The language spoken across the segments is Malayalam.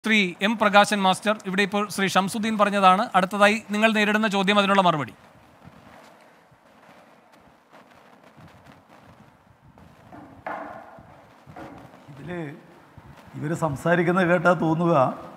ശ്രീ എം പ്രകാശൻ മാസ്റ്റർ ഇവിടെ ഇപ്പോൾ ശ്രീ ഷംസുദ്ദീൻ പറഞ്ഞതാണ് അടുത്തതായി നിങ്ങൾ നേരിടുന്ന ചോദ്യം അതിനുള്ള മറുപടി ഇതിൽ ഇവർ സംസാരിക്കുന്നത് കേട്ടാൽ തോന്നുക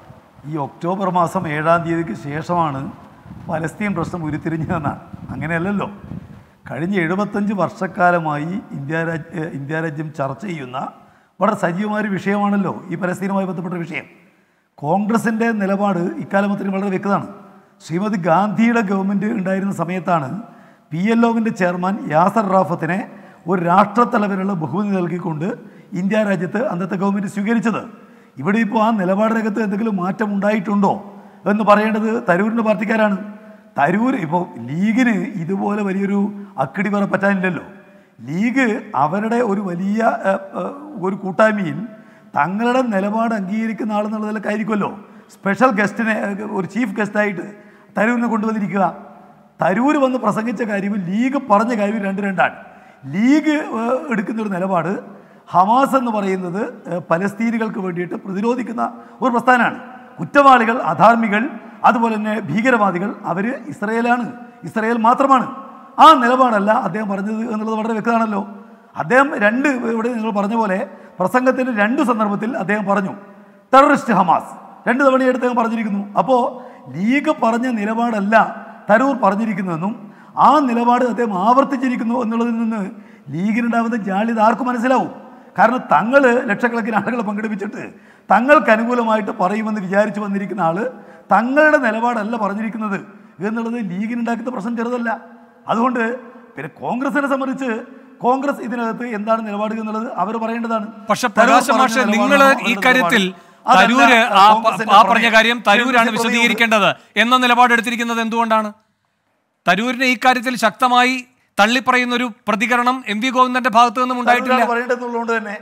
ഈ ഒക്ടോബർ മാസം ഏഴാം തീയതിക്ക് ശേഷമാണ് പലസ്തീൻ പ്രശ്നം ഉരുത്തിരിഞ്ഞതെന്നാണ് അങ്ങനെയല്ലല്ലോ കഴിഞ്ഞ എഴുപത്തഞ്ച് വർഷക്കാലമായി ഇന്ത്യ രാജ്യ ഇന്ത്യ രാജ്യം ചർച്ച ചെയ്യുന്ന വളരെ സജീവമായ ഒരു വിഷയമാണല്ലോ ഈ പലസ്തീനുമായി ബന്ധപ്പെട്ട വിഷയം കോൺഗ്രസിൻ്റെ നിലപാട് ഇക്കാലമത്തിന് വളരെ വ്യക്തമാണ് ശ്രീമതി ഗാന്ധിയുടെ ഗവൺമെൻറ് ഉണ്ടായിരുന്ന സമയത്താണ് പി എൽ ഒവിൻ്റെ ചെയർമാൻ യാസർ റാഫത്തിനെ ഒരു രാഷ്ട്രത്തലവനുള്ള ബഹുമതി നൽകിക്കൊണ്ട് ഇന്ത്യ രാജ്യത്ത് അന്നത്തെ ഗവൺമെൻറ് സ്വീകരിച്ചത് ഇവിടെ ഇപ്പോൾ ആ നിലപാട് രംഗത്ത് എന്തെങ്കിലും മാറ്റം ഉണ്ടായിട്ടുണ്ടോ എന്ന് പറയേണ്ടത് തരൂരിൻ്റെ പാർട്ടിക്കാരാണ് തരൂർ ഇപ്പോൾ ലീഗിന് ഇതുപോലെ വലിയൊരു അക്കിടി പറ പറ്റാനില്ലല്ലോ ലീഗ് അവരുടെ ഒരു വലിയ ഏഹ്, ഏഹ്, ഒരു കൂട്ടായ്മയിൽ തങ്ങളുടെ നിലപാട് അംഗീകരിക്കുന്ന ആളെന്നുള്ളതിലൊക്കെ ആയിരിക്കുമല്ലോ സ്പെഷ്യൽ ഗസ്റ്റിനെ ഏഹ്, ഒരു ചീഫ് ഗസ്റ്റായിട്ട് തരൂരിനെ കൊണ്ടുവന്നിരിക്കുക തരൂർ വന്ന് പ്രസംഗിച്ച കാര്യവും ലീഗ് പറഞ്ഞ കാര്യവും രണ്ട് രണ്ടാണ് ലീഗ് ഏഹ്, എടുക്കുന്ന ഒരു നിലപാട് ഹമാസ് എന്ന് പറയുന്നത് ഏഹ്, പലസ്തീനികൾക്ക് വേണ്ടിയിട്ട് പ്രതിരോധിക്കുന്ന ഒരു പ്രസ്ഥാനമാണ് കുറ്റവാളികൾ അധാർമികൾ അതുപോലെ തന്നെ ഭീകരവാദികൾ അവർ ഇസ്രയേലാണ് ഇസ്രയേൽ മാത്രമാണ് ആ നിലപാടല്ല അദ്ദേഹം പറഞ്ഞത് എന്നുള്ളത് വളരെ വ്യക്തമാണല്ലോ അദ്ദേഹം രണ്ട് ഇവിടെ നിങ്ങൾ പറഞ്ഞ പോലെ പ്രസംഗത്തിൻ്റെ രണ്ട് സന്ദർഭത്തിൽ അദ്ദേഹം പറഞ്ഞു ടെററിസ്റ്റ് ഹമാസ് രണ്ട് തവണയായിട്ട് അദ്ദേഹം പറഞ്ഞിരിക്കുന്നു അപ്പോൾ ലീഗ് പറഞ്ഞ നിലപാടല്ല തരൂർ പറഞ്ഞിരിക്കുന്നതെന്നും ആ നിലപാട് അദ്ദേഹം ആവർത്തിച്ചിരിക്കുന്നു എന്നുള്ളതിൽ നിന്ന് ലീഗിനുണ്ടാവുന്ന ജാള്യത ആർക്കും മനസ്സിലാവും കാരണം തങ്ങൾ ലക്ഷക്കണക്കിന് ആളുകളെ പങ്കെടുപ്പിച്ചിട്ട് തങ്ങൾക്ക് അനുകൂലമായിട്ട് പറയുമെന്ന് വിചാരിച്ചു വന്നിരിക്കുന്ന ആള് തങ്ങളുടെ നിലപാടല്ല പറഞ്ഞിരിക്കുന്നത് എന്നുള്ളത് ലീഗിനുണ്ടാക്കുന്ന പ്രശ്നം ചെറുതല്ല അതുകൊണ്ട് പിന്നെ കോൺഗ്രസിനെ സംബന്ധിച്ച് കോൺഗ്രസ് ഇതിനകത്ത് എന്താണ് നിലപാട് എന്നുള്ളത് അവർ പറയേണ്ടതാണ് പക്ഷെ തരൂർ പ്രകാശ് പറഞ്ഞ മാഷെ നിലപാടാണോ നിങ്ങൾ അവരുടെ ഈ കാര്യത്തിൽ നിലപാട്? അതല്ല തരൂര് ആ പ- കോൺഗ്രസിന്റെ ആ പറഞ്ഞ പ്രമേയം. കാര്യം തരൂരാണ് കോൺഗ്രസിന്റെ പ്രമേയം വിശദീകരിക്കേണ്ടത് എന്ന നിലപാട് എടുത്തിരിക്കുന്നത് എന്തുകൊണ്ടാണ് തരൂരിനെ ഈ കാര്യത്തിൽ ശക്തമായി തള്ളിപ്പറയുന്ന ഒരു പ്രതികരണം എം വി ഗോവിന്ദന്റെ ഭാഗത്തു നിന്നും ഉണ്ടായിട്ടില്ല തരൂരാണ് പറയേണ്ടതെന്നുള്ളതുകൊണ്ട് തന്നെ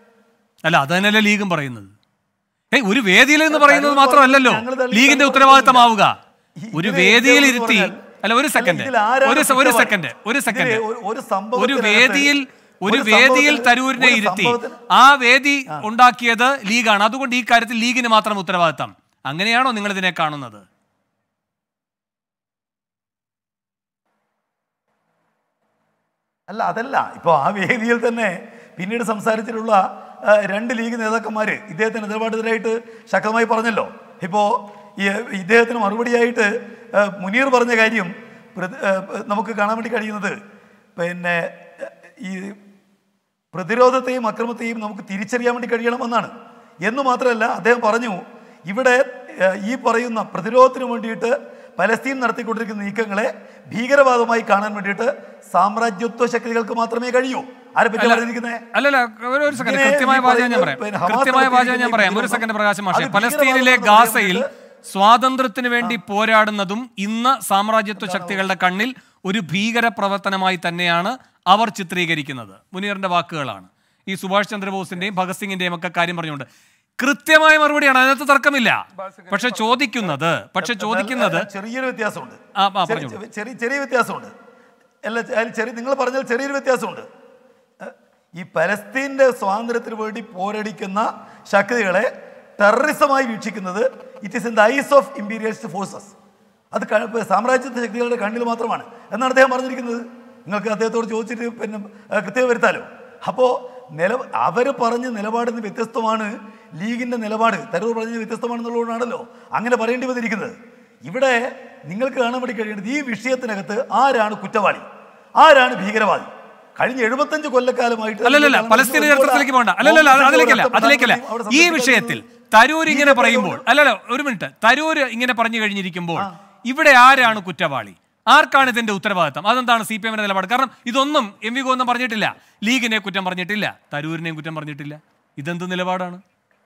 അല്ല അത് തന്നെയല്ലേ ലീഗും പറയുന്നത് ഏയ് ഒരു വേദിയിൽ എന്ന് തരൂർ പറയുന്നത് മാത്രമല്ലല്ലോ ഞങ്ങൾ തള്ളി ലീഗിന്റെ തരൂർ ഉത്തരവാദിത്തമാവുക ഈ- ഒരു ഇതിലെ വേദിയിൽ ഏറ്റവും ഇരുത്തി പറഞ്ഞാൽ- അല്ല ഒരു അല്ല, സെക്കൻഡ് ഇതിൽ ആരാണ് ഒരു സെ- ഒരു കുറ്റവാളി? സെക്കൻഡ് ഒരു ഇതിലെ സെക്കൻഡ് ഒരു- ഒരു ഒരു സംഭവത്തിനകത്ത് വേദിയിൽ ഒരു ഒരു വേദിയിൽ സംഭവത്തിന്- തരൂരിനെ ഒരു ഇരുത്തി സംഭവത്തിന്- ആ വേദി ഉണ്ടാക്കിയത് ലീഗാണ് അതുകൊണ്ട് ഈ കാര്യത്തിൽ ലീഗിന് മാത്രം ഉത്തരവാദിത്തം അങ്ങനെയാണോ നിങ്ങൾ ഇതിനെ കാണുന്നത് അല്ല അതല്ല ഇപ്പോൾ ആ വേദിയിൽ തന്നെ പിന്നീട് സംസാരിച്ചിട്ടുള്ള ആ, രണ്ട് ലീഗ് നേതാക്കന്മാർ ഇദ്ദേഹത്തിന് നിലപാടെതിരായിട്ട് ശക്തമായി പറഞ്ഞല്ലോ ഇപ്പോൾ ഈ ഇദ്ദേഹത്തിന് മറുപടിയായിട്ട് ആ, മുനീർ പറഞ്ഞ കാര്യം പ്രതി- ആ, നമുക്ക് കാണാൻ വേണ്ടി കഴിയുന്നത് പിന്നെ ആ, ഈ പ്രതിരോധത്തെയും അക്രമത്തെയും നമുക്ക് തിരിച്ചറിയാൻ വേണ്ടി കഴിയണമെന്നാണ് എന്ന് മാത്രമല്ല അദ്ദേഹം പറഞ്ഞു ഇവിടെ ഏഹ്, ഈ പറയുന്ന പ്രതിരോധത്തിന് വേണ്ടിയിട്ട് പലസ്തീൻ നടത്തിക്കൊണ്ടിരിക്കുന്ന നീക്കങ്ങളെ ഭീകരവാദമായി കാണാൻ വേണ്ടിയിട്ട് സാമ്രാജ്യത്വ ശക്തികൾക്ക് മാത്രമേ കഴിയൂ ആരെ പറ്റി അല്ല, പറഞ്ഞിരിക്കുന്നത് അല്ലല്ല ഒരു ഒരു സെക്കൻഡ് ഇങ്ങനെ കൃത്യമായ ഈ വാചകം ഞാൻ പറയുന്ന പറയാം പിന്നെ ഹമാസ് കൃത്യമായ വാചകം ഞാൻ നടത്തിയിരിക്കുന്ന പറയാം ഒരു ഭീകരവാദം സെക്കൻഡ് പ്രകാശം മാഷെ അത് പലസ്തീനിലെ ഭീകരവാദം ഗാസയിൽ എന്ന് സ്വാതന്ത്ര്യത്തിന് വേണ്ടി പോരാടുന്നതും ഇന്ന് സാമ്രാജ്യത്വ ശക്തികളുടെ കണ്ണിൽ ഒരു ഭീകര പ്രവർത്തനമായി തന്നെയാണ് അവർ ചിത്രീകരിക്കുന്നത് മുനീറിന്റെ വാക്കുകളാണ് ഈ സുഭാഷ് ചന്ദ്രബോസിന്റെയും ഭഗത് സിംഗിന്റെയും ഒക്കെ കാര്യം പറഞ്ഞുകൊണ്ട് കൃത്യമായ മറുപടിയാണ് അതിനകത്ത് തർക്കമില്ല പക്ഷെ ചോദിക്കുന്നത് പക്ഷെ ചോദിക്കുന്നത് അല്ല, ചെറിയൊരു വ്യത്യാസമുണ്ട് ആ, ആ, ചെറിയ- പറഞ്ഞോളൂ. ചെറിയ ചെറിയ വ്യത്യാസമുണ്ട് അല്ല അതിൽ ചെറിയ നിങ്ങൾ പറഞ്ഞാൽ ചെറിയൊരു വ്യത്യാസമുണ്ട് ഏഹ്, ഈ പലസ്തീൻ്റെ സ്വാതന്ത്ര്യത്തിന് വേണ്ടി പോരടിക്കുന്ന ശക്തികളെ ടെററിസമായി വീക്ഷിക്കുന്നത് it is in the eyes of imperialist forces അത് ക- ഇപ്പൊ സാമ്രാജ്യത്വ ശക്തികളുടെ കണ്ണിൽ മാത്രമാണ് എന്നാണ് അദ്ദേഹം പറഞ്ഞിരിക്കുന്നത് നിങ്ങൾക്ക് അദ്ദേഹത്തോട് ചോദിച്ചിട്ട് പിന്നെ ഏഹ്, കൃത്യത വരുത്താലോ അപ്പോൾ നില അവർ പറഞ്ഞ നിലപാടിൽ നിന്ന് വ്യത്യസ്തമാണ് ലീഗിൻ്റെ നിലപാട് തരൂർ പറഞ്ഞത് വ്യത്യസ്തമാണെന്നുള്ളതുകൊണ്ടാണല്ലോ അങ്ങനെ പറയേണ്ടി വന്നിരിക്കുന്നത് ഇവിടെ നിങ്ങൾക്ക് കാണാൻ വേണ്ടി കഴിയേണ്ടത് ഈ വിഷയത്തിനകത്ത് ആരാണ് കുറ്റവാളി ആരാണ് ഭീകരവാദി കഴിഞ്ഞ എഴുപത്തഞ്ച് കൊല്ലക്കാലമായിട്ട് അല്ലല്ല പലസ്തീന ചരിത്രത്തിലേക്ക് പോകണ്ട അല്ലല്ല അതിലേക്കല്ല അതിലേക്കല്ല ഈ വിഷയത്തിൽ തരൂർ ഇങ്ങനെ പറയുമ്പോൾ അല്ലല്ല ഒരു മിനിറ്റ് തരൂർ ഇങ്ങനെ പറഞ്ഞു കഴിഞ്ഞിരിക്കുമ്പോൾ ഇവിടെ ആരാണ് കുറ്റവാളി ആർക്കാണ് ഇതിന്റെ ഉത്തരവാദിത്തം അതെന്താണ് സി പി എമ്മിന്റെ നിലപാട് കാരണം ഇതൊന്നും എം വി ഗോവിന്ദൻ പറഞ്ഞിട്ടില്ല ലീഗിനെ കുറ്റം പറഞ്ഞിട്ടില്ല തരൂരിനെയും കുറ്റം പറഞ്ഞിട്ടില്ല ഇതെന്ത് നിലപാടാണ്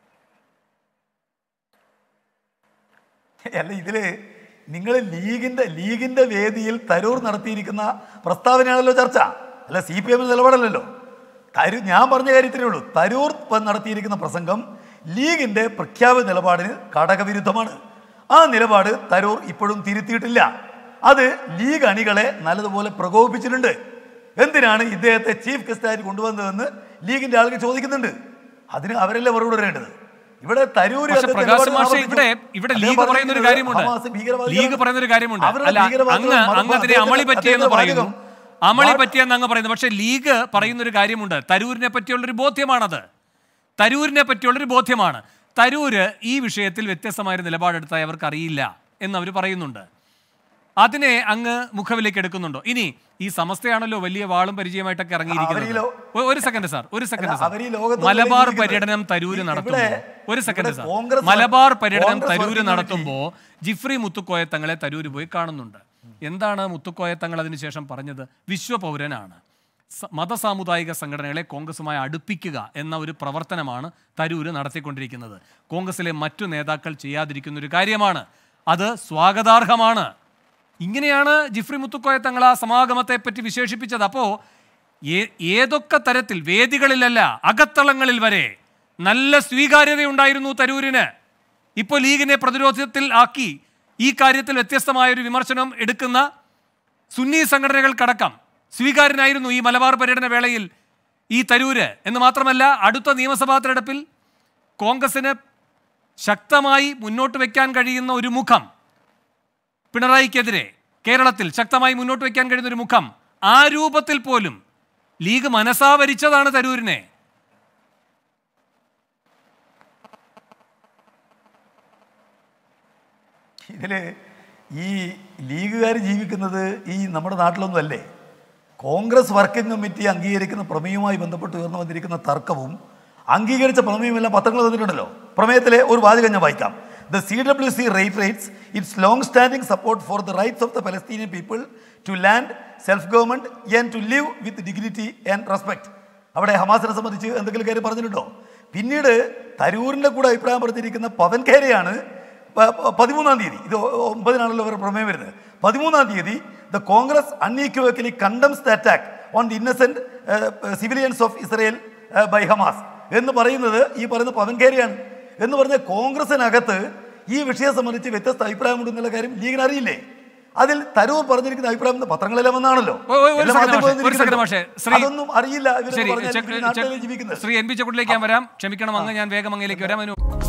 അല്ല ഇതില് നിങ്ങൾ ലീഗിന്റെ ലീഗിന്റെ വേദിയിൽ തരൂർ നടത്തിയിരിക്കുന്ന പ്രസ്താവനയാണല്ലോ ചർച്ച അല്ല സി പി എമ്മിന്റെ നിലപാടല്ലല്ലോ തരൂ ഞാൻ പറഞ്ഞ കാര്യത്തിലേ ഉള്ളൂ തരൂർ ഇപ്പം നടത്തിയിരിക്കുന്ന പ്രസംഗം ലീഗിന്റെ പ്രഖ്യാപിത നിലപാടിന് ഘടകവിരുദ്ധമാണ് ആ നിലപാട് തരൂർ ഇപ്പോഴും തിരുത്തിയിട്ടില്ല അത് ലീഗ് അണികളെ നല്ലതുപോലെ പ്രകോപിപ്പിച്ചിട്ടുണ്ട് എന്തിനാണ് ഇദ്ദേഹത്തെ ചീഫ് ഗസ്റ്റായിട്ട് കൊണ്ടുവന്നതെന്ന് ലീഗിന്റെ ആളുകൾ ചോദിക്കുന്നുണ്ട് അതിന് അവരല്ലേ മറുപടി പറയേണ്ടത് ഇവിടെ തരൂര് പക്ഷെ അത് പ്രകാശ് നിലപാട് മാഷെ ആവർത്തിച്ചു. ഇവിടെ ഇവിടെ അദ്ദേഹം ലീഗ് പറയുന്ന ഒരു പറഞ്ഞിരിക്കുന്നത് കാര്യമുണ്ട് ഹമാസ് ഭീകരവാദികളാണ്. ലീഗ് പറയുന്ന ഒരു കാര്യമുണ്ട് അവരുടെ അല്ല ഭീകരവാദികൾ അങ്ങ് മത- അങ്ങ് അതിനെ അദ്ദേഹത്തിന്റെ- അമളി പറ്റിയെന്ന് അദ്ദേഹത്തിന്റെ പറയുന്നു വാചകം അമളി വാ- പറ്റിയെന്ന് അങ്ങ് പറയുന്നു പക്ഷെ ലീഗ് പറയുന്ന ഒരു കാര്യമുണ്ട് തരൂരിനെ പറ്റിയുള്ളൊരു ബോധ്യമാണത് തരൂരിനെ പറ്റിയുള്ളൊരു ബോധ്യമാണ് തരൂര് ഈ വിഷയത്തിൽ വ്യത്യസ്തമായ ഒരു നിലപാടെടുത്തായി അവർക്ക് അറിയില്ല എന്ന് അവർ പറയുന്നുണ്ട് അതിനെ അങ്ങ് മുഖവിലേക്ക് എടുക്കുന്നുണ്ടോ ഇനി ഈ സമസ്തയാണല്ലോ വലിയ വാളും പരിചയമായിട്ടൊക്കെ ഇറങ്ങിയിരിക്കുന്നത് അവരിലോ- ഒ- ഒരു സെക്കൻഡ് സാർ ഒരു സെക്കൻഡ് അല്ല, സാർ അവര് ഈ ലോകത്ത് മലബാർ ജീവിക്കുന്നത്. പര്യടനം തരൂര് ഇവിടെ- നടത്തുമ്പോൾ ഒരു സെക്കൻഡ് ഇവിടെ സാർ കോൺഗ്രസ് മലബാർ പര്യടനം കോൺഗ്രസ് തരൂര് വർക്കിംഗ് നടത്തുമ്പോൾ ജിഫ്രി മുത്തുക്കോയ തങ്ങളെ തരൂര് പോയി കാണുന്നുണ്ട് എന്താണ് മുത്തുക്കോയ തങ്ങൾ അതിനുശേഷം പറഞ്ഞത് വിശ്വപൗരനാണ് സ- മതസാമുദായിക സംഘടനകളെ കോൺഗ്രസുമായി അടുപ്പിക്കുക എന്ന ഒരു പ്രവർത്തനമാണ് തരൂര് നടത്തിക്കൊണ്ടിരിക്കുന്നത് കോൺഗ്രസിലെ മറ്റു നേതാക്കൾ ചെയ്യാതിരിക്കുന്ന ഒരു കാര്യമാണ് അത് സ്വാഗതാർഹമാണ് ഇങ്ങനെയാണ് ജിഫ്രി മുത്തുക്കോയ തങ്ങൾ ആ സമാഗമത്തെ പറ്റി വിശേഷിപ്പിച്ചത് അപ്പോൾ ഏതൊക്കെ തരത്തിൽ വേദികളിലല്ല അകത്തളങ്ങളിൽ വരെ നല്ല സ്വീകാര്യതയുണ്ടായിരുന്നു തരൂരിന് ഇപ്പോൾ ലീഗിനെ പ്രതിരോധത്തിൽ ആക്കി ഈ കാര്യത്തിൽ വ്യത്യസ്തമായ ഒരു വിമർശനം എടുക്കുന്ന സുന്നി സംഘടനകൾക്കടക്കം സ്വീകാര്യനായിരുന്നു ഈ മലബാർ പര്യടന വേളയിൽ ഈ തരൂര് എന്ന് മാത്രമല്ല അടുത്ത നിയമസഭാ തെരഞ്ഞെടുപ്പിൽ കോൺഗ്രസിന് ശക്തമായി മുന്നോട്ട് വയ്ക്കാൻ കഴിയുന്ന ഒരു മുഖം പിണറായിക്കെതിരെ കേരളത്തിൽ ശക്തമായി മുന്നോട്ട് വയ്ക്കാൻ കഴിയുന്ന ഒരു മുഖം ആ രൂപത്തിൽ പോലും ലീഗ് മനസാവരിച്ചതാണ് തരൂരിനെ ഇതിൽ ഈ ലീഗുകാർ ജീവിക്കുന്നത് ഈ നമ്മുടെ നാട്ടിലൊന്നും അല്ലേ കോൺഗ്രസ് വർക്കിംഗ് കമ്മിറ്റി അംഗീകരിക്കുന്ന പ്രമേയവുമായി ബന്ധപ്പെട്ട് ഉയർന്നു വന്നിരിക്കുന്ന തർക്കവും അംഗീകരിച്ച പ്രമേയമെല്ലാം പത്രങ്ങൾ തന്നിട്ടുണ്ടല്ലോ പ്രമേയത്തിലെ ഒരു വാചകം ഞാൻ വായിക്കാം the C W C rate rates its long standing support for the rights of the Palestinian people to land self government and to live with dignity and respect അവിടെ ഹമാസിനെ സംബന്ധിച്ച് എന്തെങ്കിലും കാര്യം പറഞ്ഞിട്ടുണ്ടോ പിന്നീട് തരൂരിൻ്റെ കൂടെ അഭിപ്രായം പറഞ്ഞിരിക്കുന്ന പവൻ ഖേരയാണ് പ- പ- പതിമൂന്നാം തീയതി ഇത് ഒ- ഒമ്പതിനാണല്ലോ ഇവരുടെ പ്രമേയം വരുന്നത് പതിമൂന്നാം തീയതി the Congress unequivocally condemns the attack on the innocent civilians of Israel by Hamas എന്ന് പറയുന്നത് ഈ പറയുന്ന പവൻ ഖേരയാണ് എന്ന് പറഞ്ഞ കോൺഗ്രസിനകത്ത് ഈ വിഷയം സംബന്ധിച്ച് വ്യത്യസ്ത അഭിപ്രായമുണ്ടെന്നുള്ള കാര്യം ലീഗിന് അറിയില്ലേ അതിൽ തരൂർ പറഞ്ഞിരിക്കുന്ന അഭിപ്രായം ഇന്ന് പത്രങ്ങളെല്ലാം വന്നാണല്ലോ ഒ- ഒ- ഒരു എല്ലാ സെക്കൻഡ് മാധ്യമങ്ങളും മാഷേ, ഒരു സെക്കൻഡ് മാഷേ. ശ്രീ- അതൊന്നും അറിയില്ല ഇവരെന്ന് ശരി പറഞ്ഞാൽ ചെക്ക്- ഇവര് നാട്ടിലല്ലേ ചെക്ക്- ജീവിക്കുന്നത് ശ്രീ എൻ പി ചക്കുട്ടിലേക്ക് ഞാൻ വരാം ക്ഷമിക്കണം അങ്ങ് ഞാൻ വേഗം അങ്ങയിലേക്ക് വരാം അതിന്